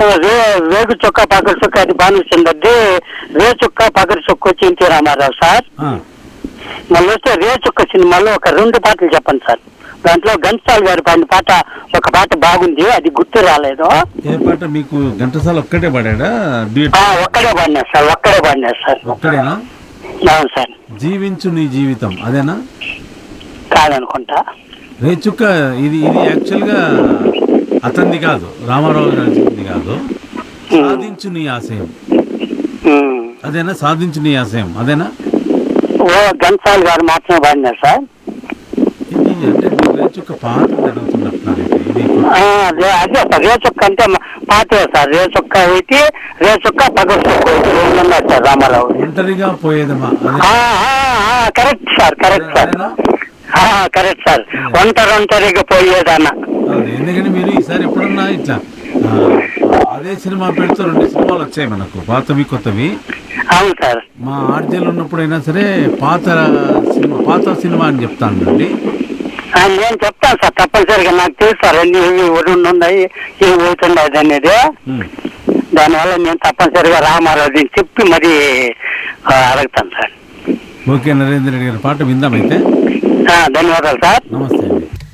రే రేగు చొక్క పగరు చొక్క అది బాగా నచ్చింది రే చుక్క పగరు చొక్క వచ్చి ఎన్టీ రామారావు సార్ ఆ, మళ్ళీ వస్తే రే చుక్క సినిమాలో ఒక రెండు పాటలు చెప్పండి సార్ దాంట్లో ఘంటసాల గారి పాడిన పాట ఒక పాట బాగుంది అది గుర్తు రాలేదు ఏ పాట మీకు ఘంటసాల ఒక్కటే పాడాడా డ్యూట్ ఆ, ఒక్కడే పాడినారు సార్ ఒక్కడే పాడినారు సార్ ఒక్కడేనా అవును సార్ జీవించు నీ జీవితం అదేనా కాదనుకుంటా రేచుక్క ఇది ఇది యాక్చువల్గా అతనిది కాదు రామారావు గారిది కాదు సాధించు నీ ఆశయం ఉమ్. అదేనా సాధించు నీ ఆశయం అదేనా ఓ ఘంటసాల గారు మాత్రమే పాడినారు సార్ ఇది అంటే మీరు రేచుక్క పాట అడుగుతున్నట్టున్నారు ఇది. ఇది ఆ, రే- అదే సార్ రే చుక్క అంటే మ- పాతే సార్ రే చుక్క అయితే రే చుక్క పగరు చుక్క ఒకటి రెండు ఉన్నాయి సార్ రామారావు ఒంటరిగా పోయేదమా అదే ఆ, ఆ, ఆ, కరెక్ట్ సార్ కరెక్ట్ సార్ అదేనా? ఆ, కరెక్ట్ సార్ ఒంటరి ఒంటరిగా పోయేదన్న అవును, ఎందుకంటే మీరు ఈసారి ఎప్పుడన్నా ఇట్లా ఆ, అదే సినిమా పెడుతూ రెండు సినిమాలు వచ్చాయి మనకు పాతవి కొత్తవి అవును సార్ మా ఆర్జీలు ఉన్నప్పుడైనా సరే పాత సినిమా పాత సినిమా అని చెప్తానండి ఆ, నేను చెప్తాను సార్ తప్పనిసరిగా నాకు తెలుసు సార్ అన్ని ఇవి రెండు ఉన్నాయి ఇవి పోతున్నాయి అనేది ఉమ్. దానివల్ల నేను తప్పనిసరిగా రామారావు చెప్పి మరి ఆ, అడుగుతాను సార్ ఓకే నరేంద్ర రెడ్డి గారి పాట విందామైతే ఆ, ధన్యవాదాలు సార్ నమస్తే అండి